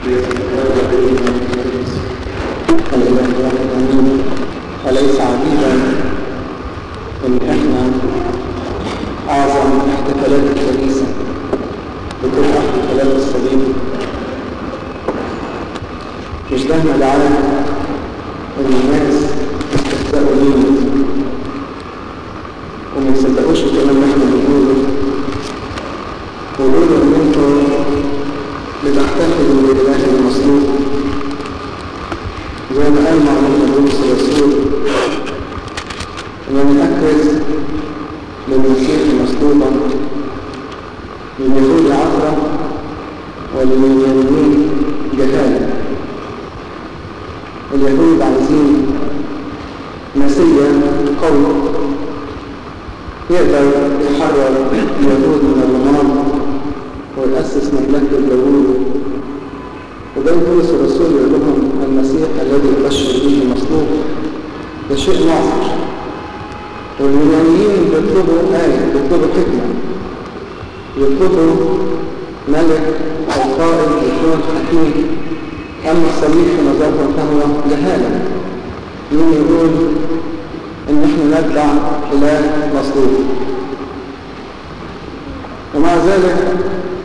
الإله الواحد أمين أليس عجيبا أن إحنا أعظم احتفالات الكنيسة بتكون احتفالات الصليب مش ده مدعاة إن الناس يستهزئوا بينا وما يصدقوش الكلام اللي احنا بنقوله ويقولوا إن انتوا بتحتفلوا بالإله المصلوب زي ما قال معلومة بولس الرسول إن نأكد للمسيح مصلوبا لليهود عثرة ولليونانيين جهالة اليهود عايزين مسيا قوي يقدر يحرر اليهود من الرومان ويأسس مملكة داوود وبين بولس الرسول يقول لهم المسيح الذي يبشر به المصلوب ده شيء ناصر واليونانيين بيطلبوا آية بيطلبوا حكمة يطلبوا ملك أو قائد يكون حكيم أما الصليب في نظرهم فهو جهالة مين يقول إن إحنا نتبع إله مصلوب ومع ذلك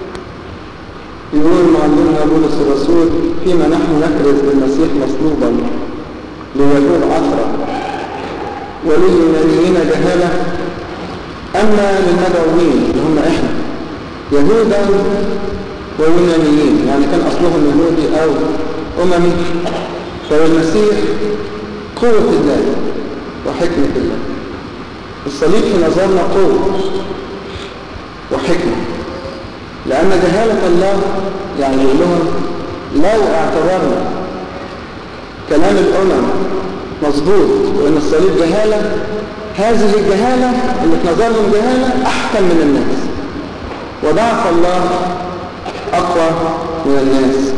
يقول معلمنا بولس الرسول فيما نحن نكرز بالمسيح مصلوبا ليهود عثرة ولليونانيين جهالة أما للمدعوين اللي هم إحنا يهودا ويونانيين يعني كان أصلهم يهودي أو أممي فالمسيح قوة الله وحكمة الله الصليب في نظرنا قوة وحكمة لأن جهالة الله يعني يقول لهم لو اعتبرنا كلام الأمم مظبوط وإن الصليب جهالة هذه الجهالة اللي في نظرهم جهالة أحكم من الناس وضعف الله أقوى من الناس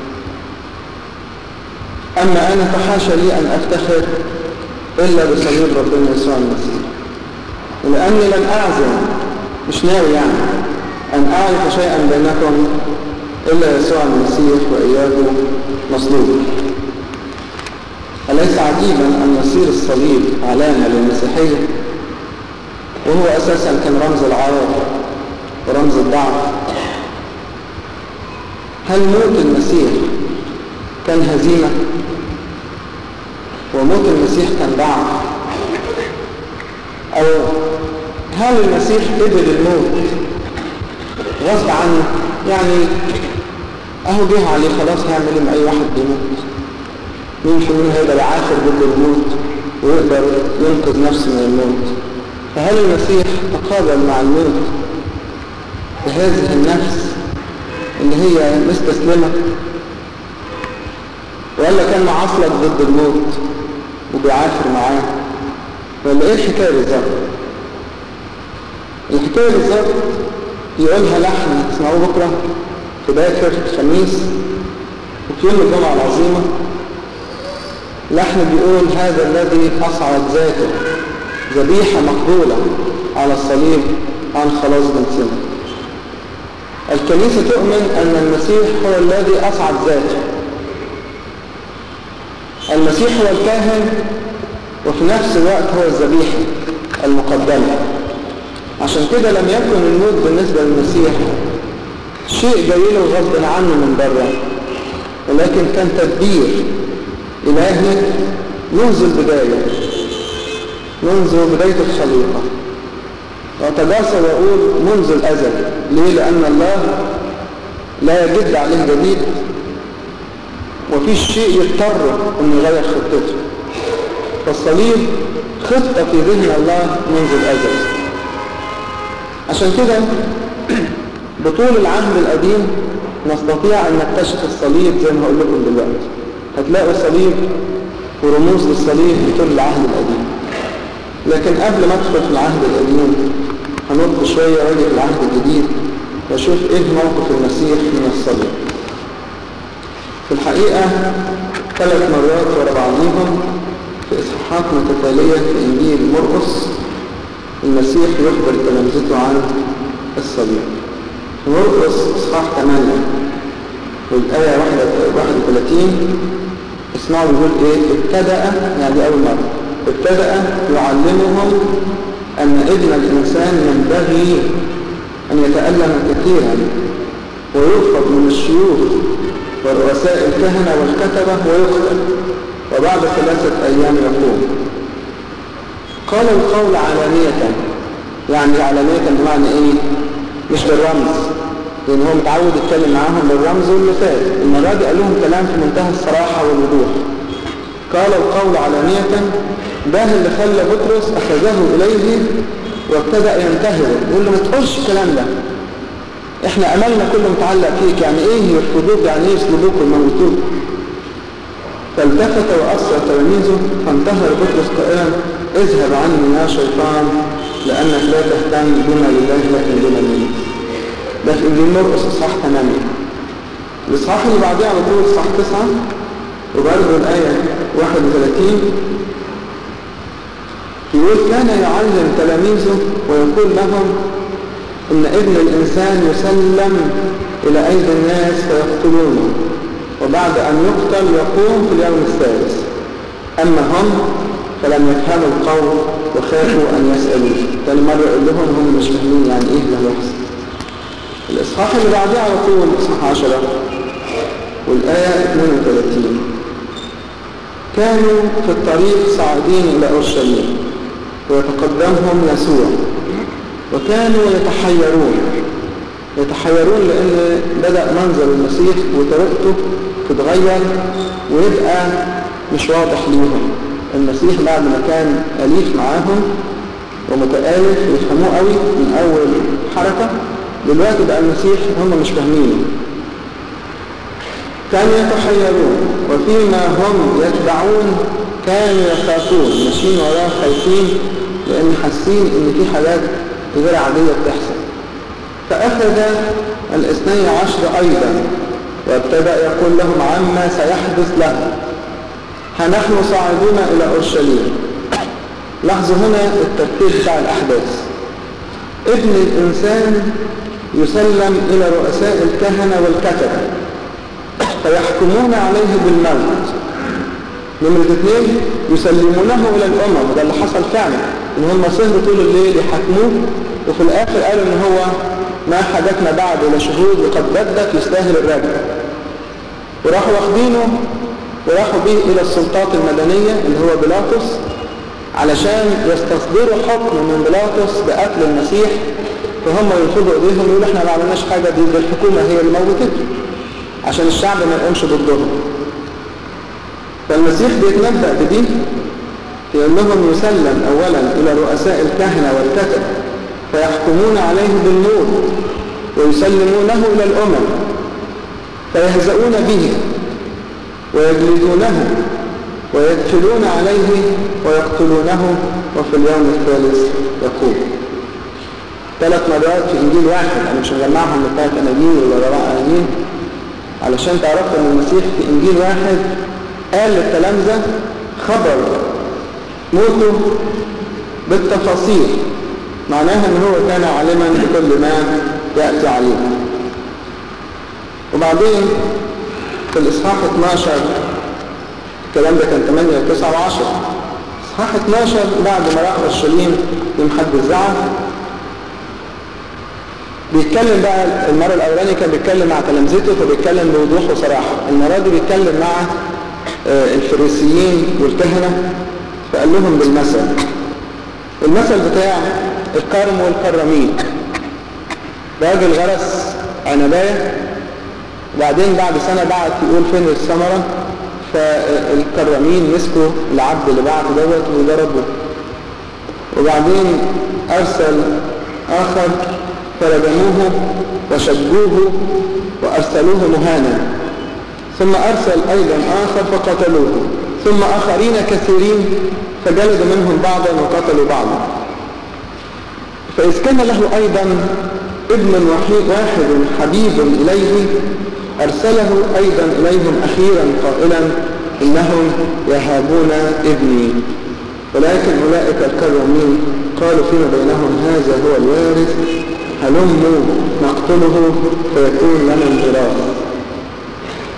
أما أنا فحاشا لي أن أفتخر إلا بصليب ربنا يسوع المسيح لأني لن أعزم مش ناوي يعني أن أعرف شيئا بينكم إلا يسوع المسيح وإياه مصلوب أليس عجيبا أن يصير الصليب علامة للمسيحية وهو أساسا كان رمز العار ورمز الضعف هل موت المسيح كان هزيمة وموت المسيح كان ضعف أو هل المسيح قبل الموت غصب عنه يعني اهو جه عليه خلاص هيعمل ايه مع اي واحد بيموت مين فينا هيقدر يعافر ضد الموت ويقدر ينقذ نفسه من الموت فهل المسيح تقابل مع الموت بهذه النفس اللي هي مستسلمة ولا كان معصلك ضد الموت وبيعافر معاه ولا ايه الحكاية بالظبط الحكاية بالظبط يقولها لحن تسمعوه بكرة في باكر الخميس وفي يوم الجمعة العظيمة لحن بيقول هذا الذي أصعد ذاته ذبيحة مقبولة على الصليب عن خلاص جنسنا الكنيسة تؤمن أن المسيح هو الذي أصعد ذاته المسيح هو الكاهن وفي نفس الوقت هو الذبيحة المقدمة عشان كده لم يكن الموت بالنسبة للمسيح شيء جاي له غصب عنه من بره ولكن كان تدبير إلهي منذ البداية منذ بداية الخليقة وأتجاسر وأقول منذ الأزل ليه؟ لأن الله لا يجد عليه جديد وفيش شيء يضطر أن يغير خطته فالصليب خطة في ذهن الله منذ الأزل عشان كده بطول العهد القديم نستطيع أن نكتشف الصليب زي ما هقول لكم دلوقتي هتلاقوا صليب ورموز للصليب بطول العهد القديم لكن قبل ما ادخل في العهد القديم هنط شوية واجي في العهد الجديد واشوف ايه موقف المسيح من الصليب في الحقيقة ثلاث مرات ورا بعضيهم في إصحاحات متتالية في إنجيل مرقس المسيح يخبر تلامذته عن الصليب مرقس إصحاح 8 والآية 31 اسمعوا بيقول ايه ابتدأ يعني دي أول مرة ابتدأ يعلمهم أن ابن الإنسان ينبغي أن يتألم كثيرا ويرفض من الشيوخ ورؤساء الكهنة والكتبة ويقتل وبعد ثلاثة أيام يقوم قال القول علانية يعني علانية بمعنى إيه؟ مش بالرمز لأن هو متعود يتكلم معاهم بالرمز والمثال المرة دي قال لهم كلام في منتهى الصراحة والوضوح قال القول علانية ده اللي خلى بطرس أخذه إليه وابتدأ ينتهره يقول له ما تقولش الكلام ده احنا أملنا كله متعلق فيك يعني ايه يرفضوك يعني ايه يسلبوك ويموتوك فالتفت وأسر تلاميذه فانتهر بطرس قائلا اذهب عني يا شيطان لأنك لا تهتم بما لله لكن بما لي ده في إنجيل مرقس إصحاح 8 الإصحاح اللي بعديه على طول إصحاح 9 وبرضه الآية 31 يقول كان يعلم تلاميذه ويقول لهم إن ابن الإنسان يسلم إلى أيدي الناس فيقتلونه وبعد أن يقتل يقوم في اليوم الثالث أما هم فلم يفهموا القول وخافوا أن يسألوه تاني مرة يقول لهم هم مش فاهمين يعني إيه اللي هيحصل الإصحاح اللي بعديه على طول إصحاح 10 والآية 32 كانوا في الطريق صاعدين إلى أورشليم ويتقدمهم يسوع وكانوا يتحيرون يتحيرون لأن بدأ منظر المسيح وطريقته تتغير ويبقى مش واضح ليهم المسيح بعد ما كان أليف معاهم ومتآلف ويفهموه قوي من أول حركة دلوقتي بقى المسيح هم مش فاهمينه كانوا يتحيرون وفيما هم يتبعون كانوا يخافون ماشيين وراه خايفين لأن حاسين إن في حاجات غير عادية بتحصل فأخذ الاثني عشر أيضا وابتدأ يقول لهم عما سيحدث له ها نحن صاعدون إلى أورشليم لاحظوا هنا الترتيب بتاع الأحداث ابن الإنسان يسلم إلى رؤساء الكهنة والكتبة فيحكمون عليه بالموت نمرة اثنين يسلمونه إلى الأمم ده اللي حصل فعلا إن هم سهروا طول الليل يحكموه وفي الآخر قالوا إن هو ما حدثنا بعد إلى شهود وقد بدك يستاهل الرجل وراحوا واخدينه وراحوا به إلى السلطات المدنية اللي هو بيلاطس علشان يستصدروا حكم من بيلاطس بقتل المسيح فهم ينفضوا ايديهم يقولوا احنا ما عملناش حاجة دي, دي الحكومة هي اللي موتته عشان الشعب ما يقومش ضدهم فالمسيح بيتنبأ بدي يقول لهم يسلم اولا الى رؤساء الكهنة والكتب فيحكمون عليه بالموت ويسلمونه الى الامم فيهزؤون به ويجلدونه ويدخلون عليه ويقتلونه وفي اليوم الثالث يقوم ثلاث مرات في انجيل واحد انا مش مجمعهم من ثلاث اناجيل ولا ربع اناجيل علشان تعرفوا ان المسيح في انجيل واحد قال للتلامذة خبر موته بالتفاصيل معناها ان هو كان عالما بكل ما يأتي عليه وبعدين في الاصحاح 12 الكلام ده كان 8 و9 و10 اصحاح 12 بعد ما راح اورشليم يوم حد الزعف بيتكلم بقى المرة الأولانية كان بيتكلم مع تلامذته فبيتكلم بوضوح وصراحة المرة دي بيتكلم مع الفريسيين والكهنة فقال لهم بالمثل المثل بتاع الكرم والكرمين راجل غرس عنباية وبعدين بعد سنة بعت يقول فين الثمرة فالكرمين مسكوا العبد اللي بعته دوت وضربوه وبعدين أرسل آخر فرجموه وشجوه وأرسلوه مهانا ثم أرسل أيضا آخر فقتلوه ثم آخرين كثيرين فجلدوا منهم بعضا وقتلوا بعضا فإذ كان له أيضا ابن وحيد واحد حبيب إليه أرسله أيضا إليهم أخيرا قائلا إنهم يهابون ابني ولكن أولئك الكرمين قالوا فيما بينهم هذا هو الوارث هلموا نقتله فيكون لنا الميراث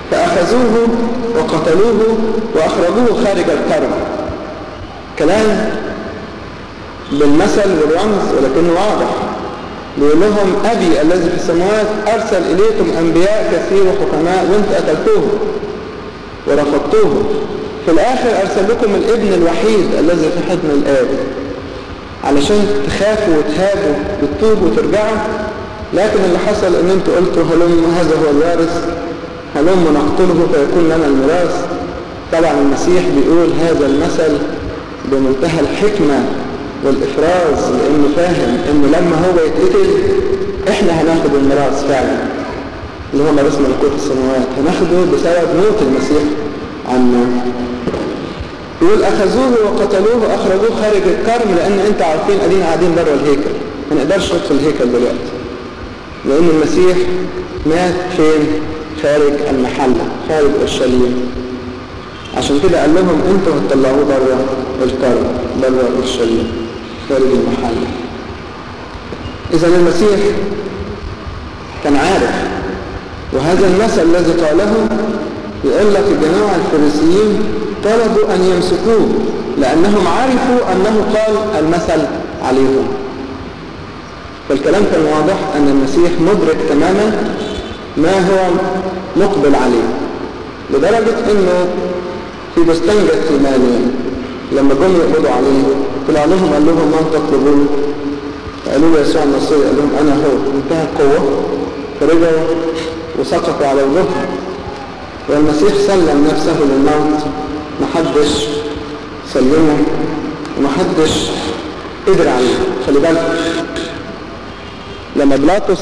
فأخذوه وقتلوه وأخرجوه خارج الكرم كلام بالمثل والرمز ولكنه واضح بيقول لهم أبي الذي في السماوات أرسل إليكم أنبياء كثير وحكماء وانت قتلتوه ورفضتوه في الآخر أرسل لكم الابن الوحيد الذي في حضن الآب علشان تخافوا وتهابوا وتتوبوا وترجعوا لكن اللي حصل ان انتوا قلتوا هلم هذا هو الوارث هلم نقتله فيكون لنا الميراث طبعا المسيح بيقول هذا المثل بمنتهى الحكمة والإفراز لأنه فاهم إنه لما هو يتقتل إحنا هناخد الميراث فعلا اللي هو ميراث ملكوت السماوات هناخده بسبب موت المسيح عنه يقول أخذوه وقتلوه أخرجوه خارج الكرم لأن أنت عارفين قاعدين قاعدين بره الهيكل ما نقدرش ندخل الهيكل دلوقتي لأن المسيح مات فين؟ خارج المحلة خارج أورشليم عشان كده قال لهم انتوا هتطلعوه بره الكرم بره أورشليم خارج المحلة إذا المسيح كان عارف وهذا المثل الذي قاله يقول لك الجماعة الفريسيين طلبوا أن يمسكوه لأنهم عرفوا أنه قال المثل عليهم فالكلام كان واضح أن المسيح مدرك تماما ما هو مقبل عليه لدرجة أنه في بستان جثماني لما جم يقبضوا عليه طلع لهم قال لهم من تطلبون قالوا له يسوع النصيري قال لهم أنا هو انتهى القوة فرجعوا وسقطوا على وجههم والمسيح سلم نفسه للموت محدش سلمه ومحدش قدر عليه خلي بالك لما بلاطس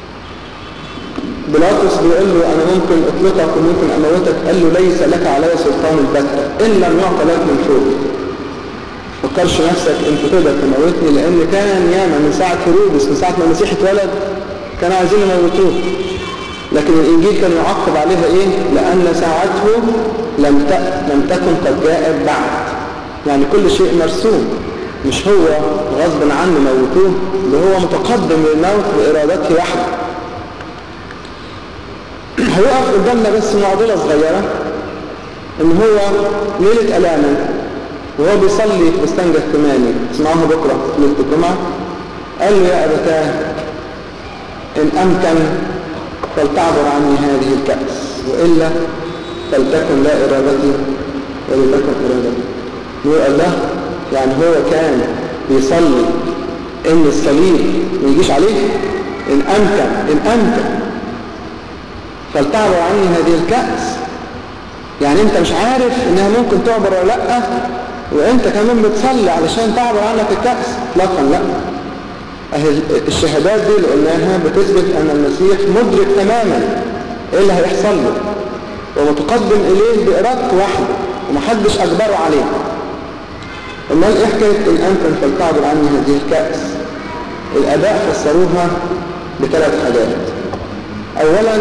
بلاطس بيقول له انا ممكن اطلقك وممكن اموتك قال له ليس لك علي سلطان البتة ان لم يعطى لك من فوق فكرش نفسك انت تقدر تموتني لان كان ياما من ساعة هيرودس من ساعة ما المسيح اتولد كانوا عايزين يموتوه لكن الانجيل كان يعقب عليها ايه لان ساعته لم لم تكن قد جاءت بعد يعني كل شيء مرسوم مش هو غصب عنه موتوه ده هو متقدم للموت بإرادته وحده هيقف قدامنا بس معضلة صغيرة ان هو ليلة ألامه وهو بيصلي في بستان جثماني اسمعوها بكرة ليلة الجمعة قال له يا أبتاه إن أمكن فلتعبر عني هذه الكأس وإلا فلتكن لا إرادتي ولتكن إرادتي يقول له يعني هو كان بيصلي ان الصليب ما يجيش عليه ان امكن ان امكن فلتعبر عني هذه الكأس يعني انت مش عارف انها ممكن تعبر ولا لا وانت كمان بتصلي علشان تعبر عنك الكأس اطلاقا لا اهي الشهادات دي اللي قلناها بتثبت ان المسيح مدرك تماما ايه اللي هيحصل له ومتقدم اليه بارادته وحده ومحدش اجبره عليه امال ايه حكايه ان انتم فلتعبر عني هذه الكأس الاباء فسروها بثلاث حاجات اولا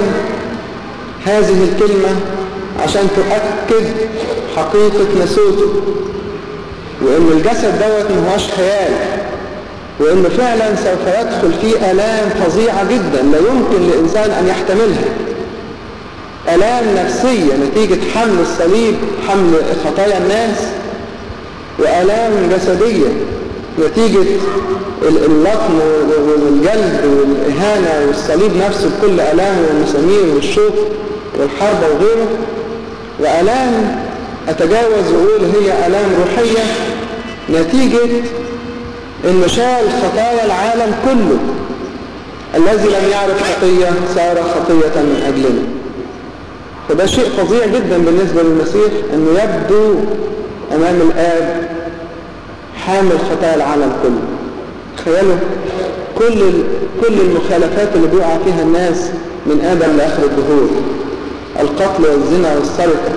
هذه الكلمة عشان تؤكد حقيقة نسوته وان الجسد دوت ما هوش خيال وانه فعلا سوف يدخل فيه الام فظيعة جدا لا يمكن لانسان ان يحتملها الام نفسية نتيجة حمل الصليب حمل خطايا الناس وآلام جسدية نتيجة اللطم والجلد والإهانة والصليب نفسه بكل آلامه والمسامير والشوك والحرب وغيره وآلام أتجاوز وأقول هي آلام روحية نتيجة إنه شال خطايا العالم كله الذي لم يعرف خطية صار خطية من أجلنا فده شيء فظيع جدا بالنسبة للمسيح أنه يبدو أمام الآب حامل خطايا العالم كله تخيلوا كل كل المخالفات اللي بيقع فيها الناس من آدم لآخر الدهور القتل والزنا والسرقة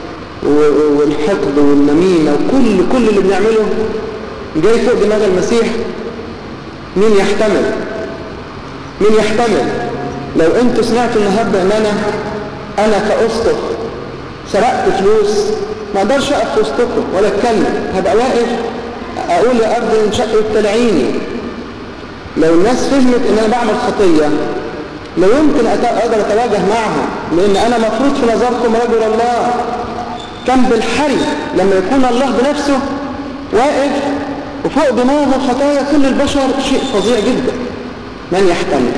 والحقد والنميمة وكل كل اللي بنعمله جاي فوق دماغ المسيح مين يحتمل مين يحتمل لو انتوا سمعتوا النهارده ان انا انا كأسقف سرقت فلوس ما اقدرش اقف في وسطكم ولا اتكلم هبقى واقف اقول يا ارض انشق وابتلعيني لو الناس فهمت ان انا بعمل خطية لا يمكن أقدر أتواجه معهم لأن أنا مفروض في نظركم رجل الله كان بالحري لما يكون الله بنفسه واقف وفوق دماغه خطايا كل البشر شيء فظيع جدا من يحتمل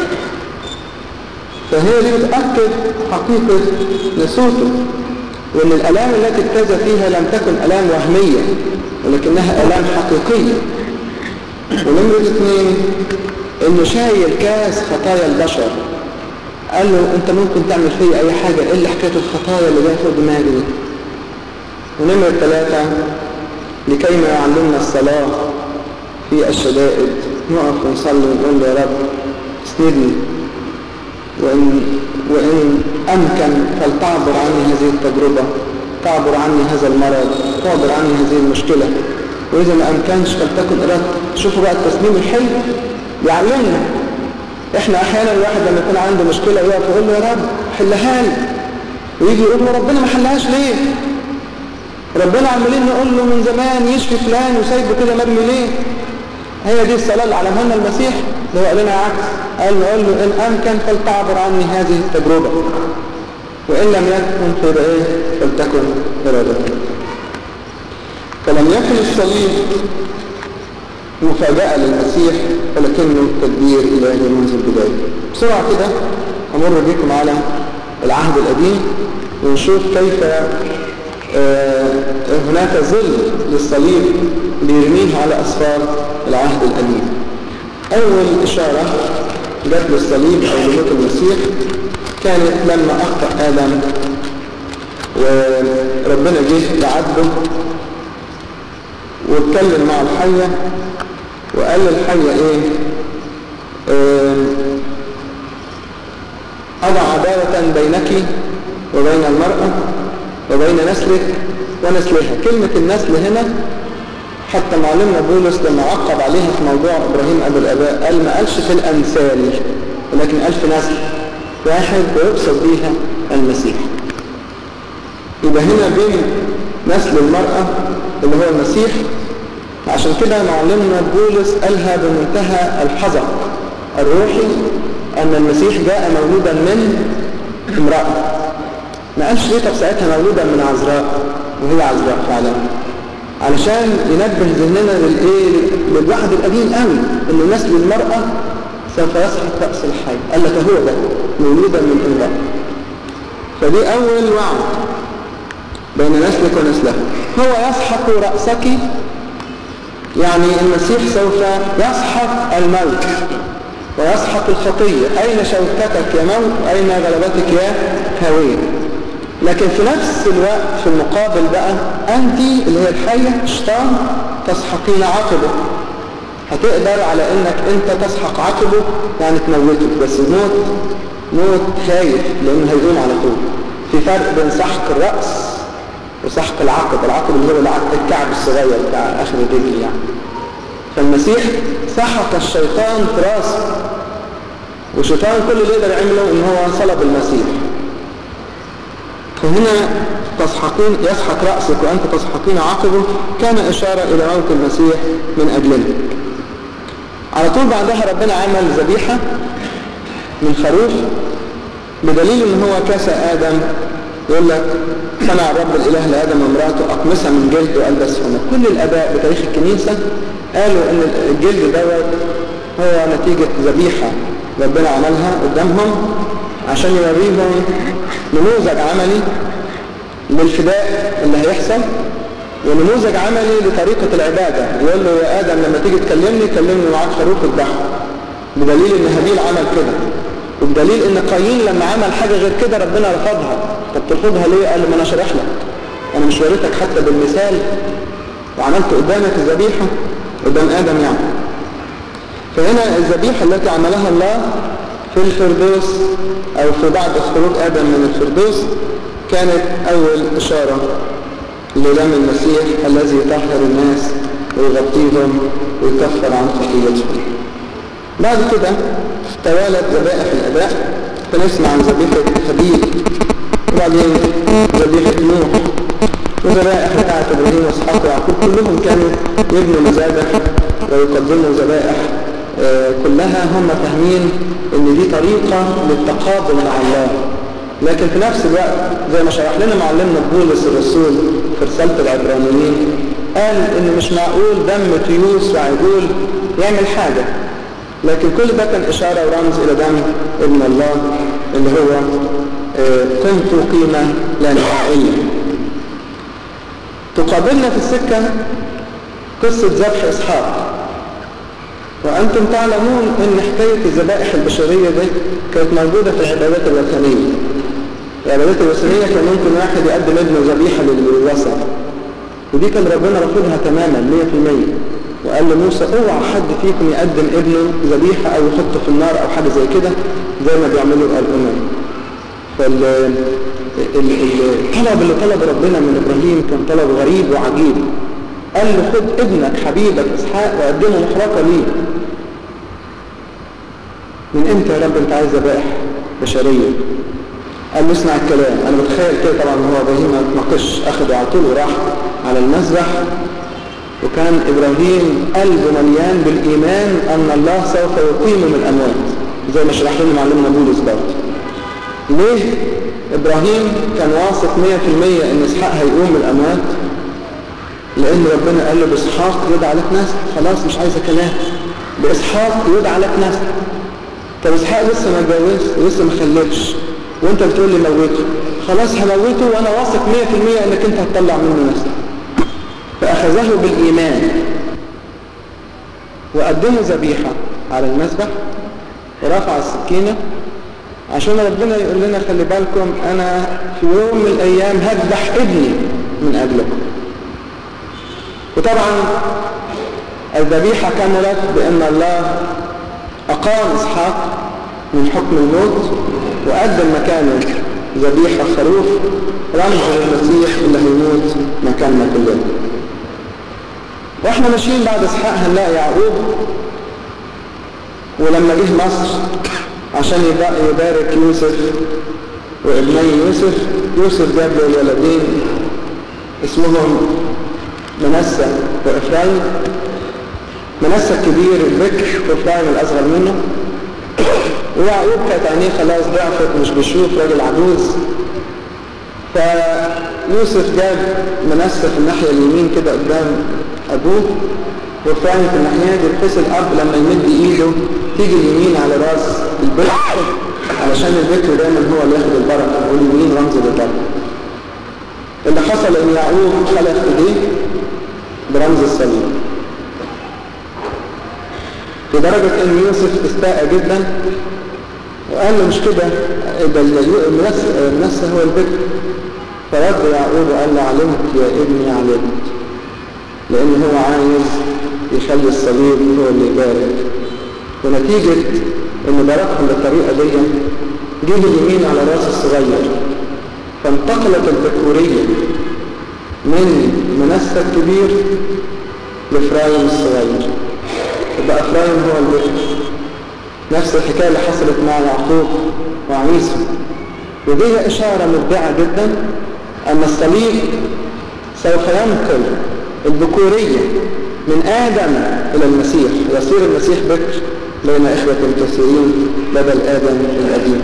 فهي دي بتأكد حقيقة نسوته وأن الألام التي اجتاز فيها لم تكن ألام وهمية ولكنها ألام حقيقية ونمرة اثنين انه شايل كاس خطايا البشر قال له انت ممكن تعمل فيه اي حاجة الا حكاية الخطايا اللي جايه فوق دماغي دي ونمرة ثلاثة لكي ما يعلمنا الصلاة في الشدائد نقف ونصلي ونقول يا رب اسندني وإن, وإن أمكن فلتعبر عني هذه التجربة تعبر عني هذا المرض تعبر عني هذه المشكلة وإذا ما أمكنش فلتكن إرادتك شوفوا بقى التسليم الحلو يعلمنا إحنا أحيانا الواحد لما يكون عنده مشكلة يقف يقول له يا رب حلها لي ويجي يقول له ربنا ما حلهاش ليه ربنا عمالين نقول له من زمان يشفي فلان وسايبه كده مرمي ليه هي دي الصلاة اللي علمها لنا المسيح اللي هو قال لنا عكس قال نقول له إن أمكن فلتعبر عني هذه التجربة وإن لم يكن فيبقى إيه فلتكن إرادتك فلم يكن الصليب مفاجأة للمسيح ولكنه تدبير إلهي منذ البداية بسرعة كده أمر بكم على العهد القديم ونشوف كيف آه هناك ظل للصليب ليرميه على أسفار العهد القديم أول إشارة جت للصليب أو لموت المسيح كانت لما أخطأ آدم وربنا جه يعاتبه واتكلم مع الحية وقال للحية ايه اه أضع عداوة بينك وبين المرأة وبين نسلك ونسلها كلمة النسل هنا حتى معلمنا بولس لما عقب عليها في موضوع إبراهيم أبو الأباء قال ما قالش في الأمثال ولكن قال في نسل واحد ويقصد بيها المسيح يبقى هنا بين نسل المرأة اللي هو المسيح عشان كده معلمنا بولس قالها بمنتهى الحذر الروحي أن المسيح جاء مولودا من امرأة ما قالش ليه طب ساعتها مولودا من عذراء وهي عذراء فعلا علشان ينبه ذهننا للايه للوحد القديم قوي ان نسل المرأة سوف يسحق رأس الحي قال لك هو ده مولودا من امرأة فدي أول وعد بين نسلك ونسلها هو يسحق رأسك يعني المسيح سوف يسحق الموت ويسحق الخطية أين شوكتك يا موت أين غلبتك يا هوية لكن في نفس الوقت في المقابل بقى أنت اللي هي الحية الشيطان تسحقين عقبه هتقدر على انك انت تسحق عقبه يعني تموته بس الموت موت خايف لانه هيقوم على طول في فرق بين سحق الرأس وسحق العقب العقب اللي هو الكعب الصغير بتاع اخر الرجل يعني فالمسيح سحق الشيطان في راسه والشيطان كل اللي يقدر يعمله ان هو صلب المسيح فهنا تسحقين يسحق رأسك وأنت تسحقين عقبه كان إشارة إلى موت المسيح من أجلنا على طول بعدها ربنا عمل ذبيحة من خروف بدليل ان هو كسى آدم يقول لك صنع الرب الإله لآدم وامرأته أقمصة من جلد وألبسهما كل الآباء بتاريخ الكنيسة قالوا ان الجلد دوت هو نتيجة ذبيحة ربنا عملها قدامهم عشان يوريهم نموذج عملي للفداء اللي هيحصل ونموذج عملي لطريقة العبادة يقول له يا آدم لما تيجي تكلمني كلمني معاك خروف الضحى بدليل ان هابيل عمل كده والدليل ان قايين لما عمل حاجة غير كده ربنا رفضها طب ترفضها ليه قال له ما انا شرح لك انا مش وريتك حتى بالمثال وعملت قدامك الذبيحة قدام آدم يعني فهنا الذبيحة التي عملها الله في الفردوس او في بعد خروج آدم من الفردوس كانت اول اشارة لدم المسيح الذي يطهر الناس ويغطيهم ويكفر عن خطيتهم بعد كده توالت ذبائح الأداء فنسمع عن ذبيحة هابيل وبعدين ذبيحة نوح وذبائح بتاعة إبراهيم وإسحاق ويعقوب كلهم كانوا يبنوا مذابح ويقدموا ذبائح آه، كلها هم فاهمين ان دي طريقة للتقابل مع الله لكن في نفس الوقت زي ما شرح لنا معلمنا بولس الرسول في رسالة العبرانيين قال ان مش معقول دم تيوس وعجول يعمل حاجة لكن كل ده كان اشارة ورمز الى دم ابن الله اللي هو آه، قيمته قيمة لا نهائية تقابلنا في السكة قصة ذبح إسحاق وأنتم تعلمون أن حكاية الذبائح البشرية دي كانت موجودة في العبادات الوثنية العبادات الوثنية كان ممكن واحد يقدم ابنه ذبيحة للوثن ودي كان ربنا رافضها تماما 100% وقال لموسى اوعى حد فيكم يقدم ابنه ذبيحة او يحطه في النار او حاجة زي كده زي ما بيعملوا الامم فالطلب اللي طلب ربنا من ابراهيم كان طلب غريب وعجيب قال له خد ابنك حبيبك اسحاق وقدمه محرقة ليه من امتى يا رب انت عايز ذبائح بشرية قال له اسمع الكلام انا متخيل كده طبعا هو ابراهيم ما تناقش اخده على طول وراح على المذبح وكان ابراهيم قلبه مليان بالايمان ان الله سوف يقيمه من الاموات زي ما شرح لنا معلمنا بولس برضه ليه ابراهيم كان واثق 100% ان اسحاق هيقوم من الاموات لان ربنا قال له باسحاق يدعى لك نسل خلاص مش عايزه كلام باسحاق يدعى لك نسل طب اسحاق لسه ما اتجوزش ولسه ما خلفش وانت بتقول لي موته خلاص هموته وانا واثق 100% انك انت هتطلع منه نسل فاخذه بالايمان وقدمه ذبيحه على المذبح ورفع السكينه عشان ربنا يقول لنا خلي بالكم انا في يوم من الايام هذبح ابني من اجلكم وطبعا الذبيحة كملت بأن الله أقام إسحاق من حكم الموت وقدم مكانه ذبيحة خروف رمز للمسيح اللي هيموت مكاننا كلنا واحنا ماشيين بعد إسحاق هنلاقي يعقوب ولما جه مصر عشان يبارك يوسف وابني يوسف يوسف جاب له الولدين اسمهم منسى وإفرايم منسى الكبير البكر وإفرايم الأصغر منه ويعقوب كانت عينيه خلاص ضعفت مش بيشوف راجل عجوز فيوسف جاب منسى في الناحية اليمين كده قدام أبوه وإفرايم في الناحية دي بحيث الأب لما يمد إيده تيجي اليمين على راس البكر علشان البكر دايما هو اللي ياخد البركة واليمين رمز للبركة اللي حصل ان يعقوب خلق ايديه برمز الصليب لدرجة ان يوسف استاء جدا وقال له مش كده ده المنسى هو البكر فرد يعقوب وقال له علمت يا ابني علمت لان هو عايز يخلي الصليب هو اللي يبارك ونتيجة ان باركهم بالطريقة دي جه اليمين على راس الصغير فانتقلت الذكورية من منسى الكبير لفرايم الصغير يبقى فرايم هو البكر نفس الحكاية اللي حصلت مع يعقوب وعيسى ودي إشارة مبدعة جدا أن الصليب سوف ينقل الذكورية من آدم إلى المسيح يصير المسيح بكر بين إخوة كثيرين بدل آدم القديم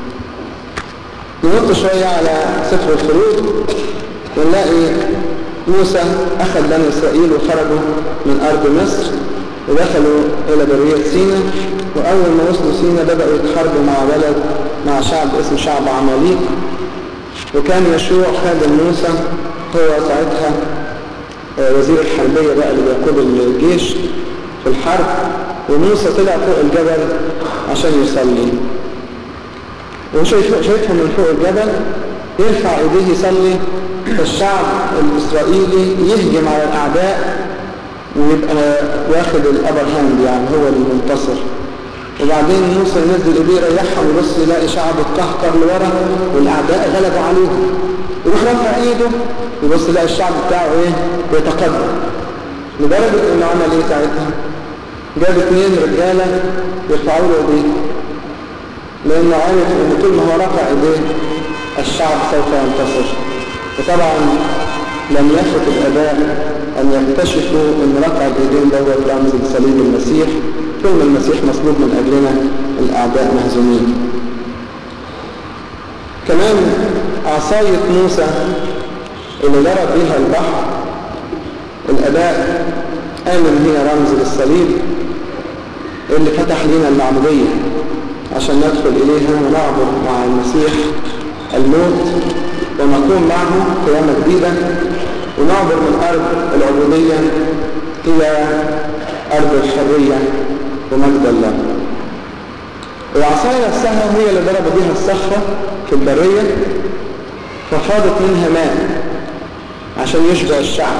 ننط شوية على سفر الخروج ونلاقي موسى أخذ بني إسرائيل وخرجوا من أرض مصر ودخلوا إلى برية سينا وأول ما وصلوا سينا بدأوا يتحاربوا مع بلد مع شعب اسمه شعب عماليق وكان يشوع خادم موسى هو ساعتها وزير الحربية بقى اللي بيقود الجيش في الحرب وموسى طلع فوق الجبل عشان يصلي وشايفهم من فوق الجبل يرفع ايديه يصلي فالشعب الاسرائيلي يهجم على الاعداء ويبقى واخد الابر هاند يعني هو المنتصر وبعدين موسى ينزل ايديه يريحهم ويبص يلاقي شعب اتكهكر لورا والاعداء غلبوا عليهم يروح رفع ايده يبص يلاقي الشعب بتاعه ايه بيتقدم لدرجه انه عمل ايه ساعتها جاب اثنين رجاله يرفعوا له ايديه لأنه عارف أن كل ما هو رفع إيديه الشعب سوف ينتصر وطبعا لم يفت الآباء أن يكتشفوا أن رفع الإيدين دوت رمز لصليب المسيح طول ما المسيح مصلوب من أجلنا الأعداء مهزومين كمان عصاية موسى اللي ضرب بيها البحر الأداء آمن هي رمز للصليب اللي فتح لنا المعمودية عشان ندخل إليها ونعبر مع المسيح الموت ونقوم معه قيامة جديدة ونعبر من أرض العبودية إلى أرض الحرية ومجد الله العصاية نفسها هي اللي ضرب بها الصخرة في البرية ففاضت منها ماء عشان يشبع الشعب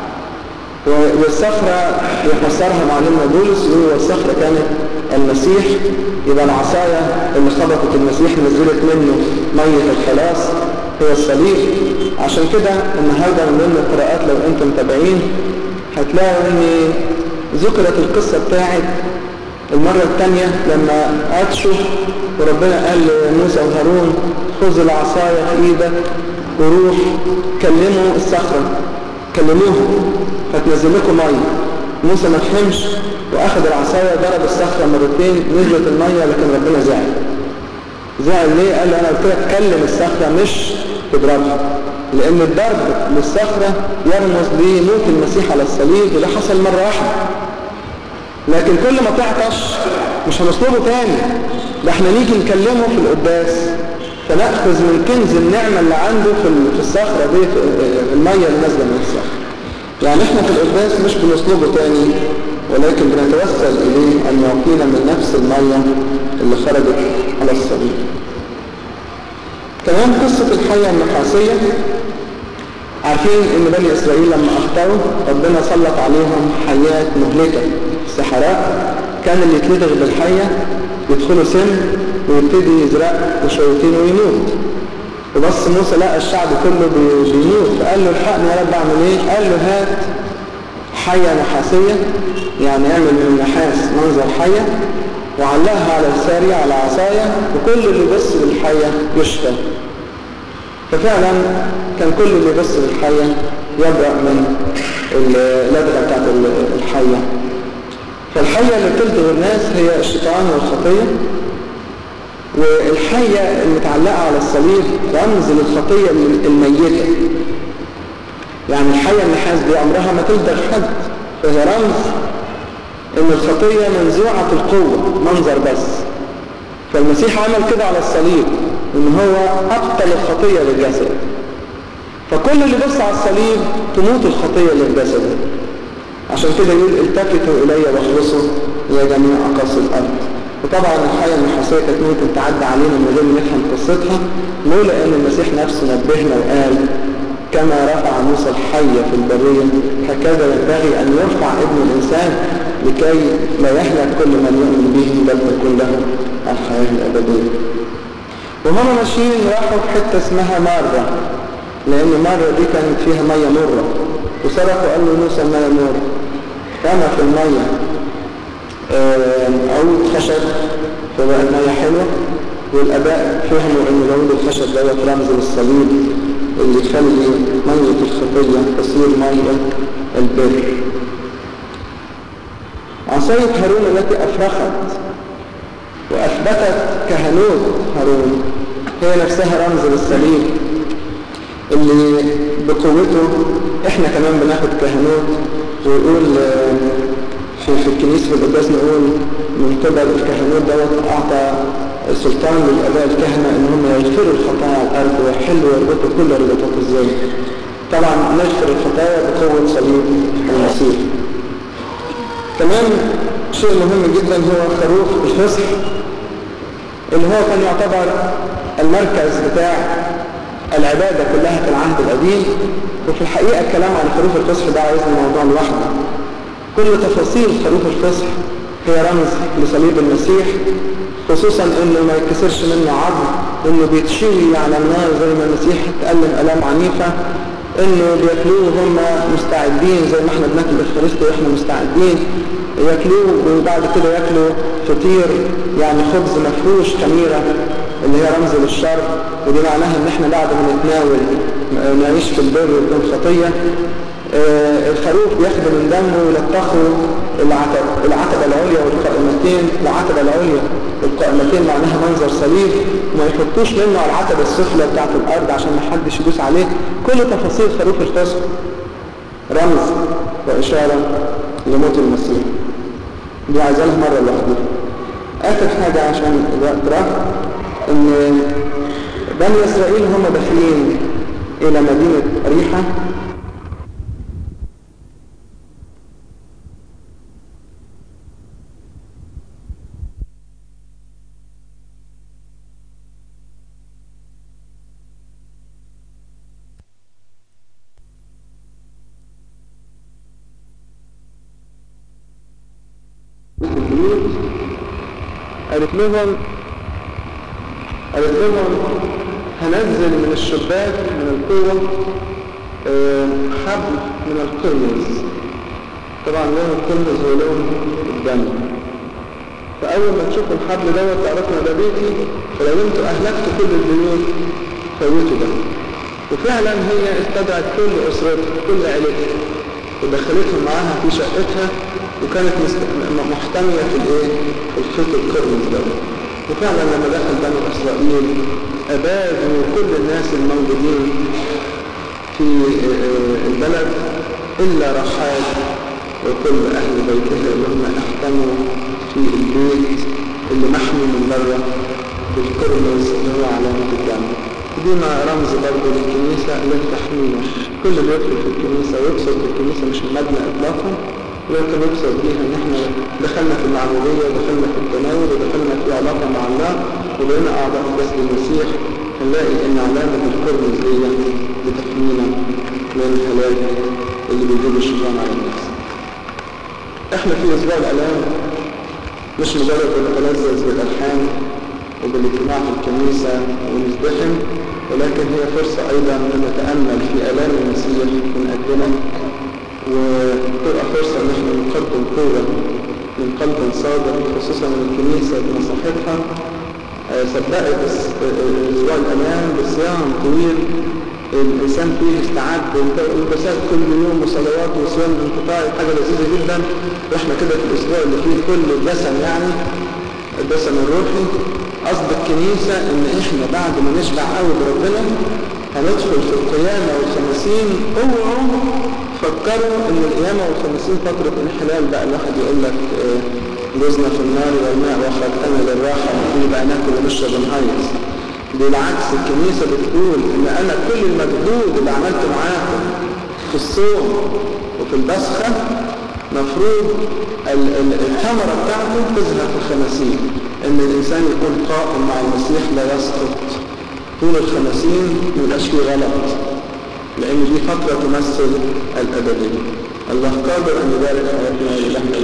والصخرة يفسرها معلمنا بولس يقول الصخرة كانت المسيح يبقى العصاية اللي خبطت المسيح نزلت منه مية الخلاص هو الصليب عشان كده النهاردة من ضمن القراءات لو انتم متابعين هتلاقوا ان ذكرت القصة بتاعت المرة الثانية لما عطشوا وربنا قال لموسى وهارون خذ العصاية في ايدك وروح كلموا الصخرة كلموها فتنزل لكم مية موسى ما فهمش واخذ العصاية ضرب الصخرة مرتين نزلت المية لكن ربنا زعل زعل ليه؟ قال له انا قلت لك كلم الصخرة مش تضربها لان الضرب للصخرة يرمز لموت المسيح على الصليب وده حصل مرة واحدة لكن كل ما تعطش مش هنطلبه تاني ده احنا نيجي نكلمه في القداس فنأخذ من كنز النعمة اللي عنده في الصخرة دي في المية اللي نازلة من الصخرة يعني احنا في القداس مش بنطلبه تاني ولكن بنتوسل إليه أن يعطينا من نفس المية اللي خرجت على الصليب كمان قصة الحية النحاسية عارفين ان بني اسرائيل لما اخطأوا ربنا سلط عليهم حيات مهلكة في الصحراء كان اللي يتلدغ بالحية يدخلوا سم ويبتدي يزرق وشويتين ويموت وبس موسى لقى الشعب كله بيموت فقال له الحقني يا رب اعمل ايه قال له هات حية نحاسية يعني اعمل من النحاس منظر حية وعلقها على السارية على عصاية وكل اللي بس بالحية يشفى ففعلا كان كل اللي بس بالحية يبرأ من اللدغة بتاعت الحية فالحية اللي بتلدغ الناس هي الشيطان والخطية والحية المتعلقة على الصليب رمز للخطية الميتة يعني الحية النحاس دي عمرها ما تلدغ حد فهي رمز ان الخطية منزوعة القوة منظر بس فالمسيح عمل كده على الصليب ان هو ابطل الخطية للجسد فكل اللي بص على الصليب تموت الخطية للجسد عشان كده يقول التفتوا الي واخلصوا يا جميع اقاصي الارض وطبعا الحياة النحاسية كانت ممكن تعدي علينا من غير ما نفهم قصتها لولا ان المسيح نفسه نبهنا وقال كما رفع موسى الحية في البرية هكذا ينبغي أن يرفع ابن الإنسان لكي لا يهلك كل من يؤمن به بل تكون له الحياة الأبدية وهم ماشيين راحوا في حتة اسمها مرة لأن مرة دي كانت فيها مية مرة وصرخوا قال له موسى المية مرة رمى في المية عود خشب فبقى المية حلوة والأباء فهموا أن العود الخشب دوت رمز للصليب اللي يخلي مية الخطية تصير مية البر عصاية هارون التي أفرخت وأثبتت كهنوت هارون هي نفسها رمز للصليب اللي بقوته احنا كمان بناخد كهنوت ويقول في, في الكنيسة في القداس نقول من قبل الكهنوت دوت أعطى سلطان للأباء الكهنة إن هم يغفروا الخطايا على الأرض ويحلوا ويربطوا كل ربطات الزي طبعا نغفر الخطايا بقوة صليب المسيح كمان شيء مهم جدا هو خروف الفصح اللي هو كان يعتبر المركز بتاع العبادة كلها في العهد القديم وفي الحقيقة الكلام عن خروف الفصح ده عايزنا موضوع لوحده كل تفاصيل خروف الفصح هي رمز لصليب المسيح خصوصا انه ما يتكسرش منه عظم انه بيتشوي على النار زي ما المسيح تألم ألام عنيفة انه بياكلوه وهم مستعدين زي ما احنا بناكل الفريستي واحنا مستعدين ياكلوه وبعد كده ياكلوا فطير يعني خبز مفروش خميرة اللي هي رمز للشر ودي معناها ان احنا بعد ما نتناول نعيش في البر بدون خطية آه الخروف بياخدوا من دمه ويلطخوا العتبة العتبة العليا والقائمتين العتبة العليا والقائمتين معناها منظر صليب وما يحطوش منه على العتبة السفلى بتاعت الأرض عشان ما حدش يدوس عليه كل تفاصيل خروف الفصل رمز وإشارة لموت المسيح دي عايزة لها مرة لوحدها آخر حاجة عشان الوقت راح إن بني إسرائيل هم داخلين إلى مدينة ريحة قالت لهم قالت لهم هنزل من الشباك من القوة حبل من القرمز طبعا لون القرمز هو لون الدم فأول ما تشوفوا الحبل دوت تعرفوا ده بيتي فلو انتوا أهلكتوا كل البيوت فوتوا ده وفعلا هي استدعت كل أسرتها كل عيلتها ودخلتهم معاها في شقتها وكانت محتمية في الايه في الخيط القرمز دوت وفعلا لما دخل بني إسرائيل أبادوا كل الناس الموجودين في البلد إلا رحال وكل أهل بيتها اللي هم احتموا في البيت اللي محمي من بره بالقرمز اللي هو علامة الدم دي ما رمز برضه للكنيسة اللي تحمينا كل اللي يدخل في الكنيسة ويقصد في الكنيسة مش المبنى إطلاقا لكن يقصد بيها ان احنا دخلنا في المعمودية ودخلنا في التناول ودخلنا في علاقة مع الله وبقينا اعضاء جسد المسيح هنلاقي ان علامة القرمز دي بتحمينا من الهلاك اللي بيجيب الشيطان على الناس احنا في اسبوع الالام مش مجرد بنتلذذ بالالحان وبالاجتماع في الكنيسة ونزدحم ولكن هي فرصة ايضا ان نتأمل في الام المسيح من اجلنا وتبقى فرصة ان احنا نقدم قوة من قلب صادق خصوصا من الكنيسة بنصيحتها صدقت الاسبوع الامام بصيام طويل الانسان فيه استعد والبسات كل يوم وصلوات وصيام انقطاعي حاجة لذيذة جدا واحنا كده في الاسبوع اللي فيه كل الدسم يعني الدسم الروحي قصد الكنيسة ان احنا بعد ما نشبع قوي بربنا هندخل في القيامة والخمسين اوعوا فكروا ان القيامة والخمسين فترة انحلال بقى الواحد يقول لك جوزنا في النار والماء وخلقنا للراحة ونبتدي بقى ناكل ونشرب ونهيص بالعكس الكنيسة بتقول ان انا كل المجهود اللي عملته معاكم في الصوم وفي البسخة مفروض الثمرة بتاعته تظهر في الخمسين ان الانسان يكون قائم مع المسيح لا يسقط طول الخمسين ميبقاش فيه غلط لان دي فترة تمثل الابدية الله قادر ان يبارك حياتنا ولله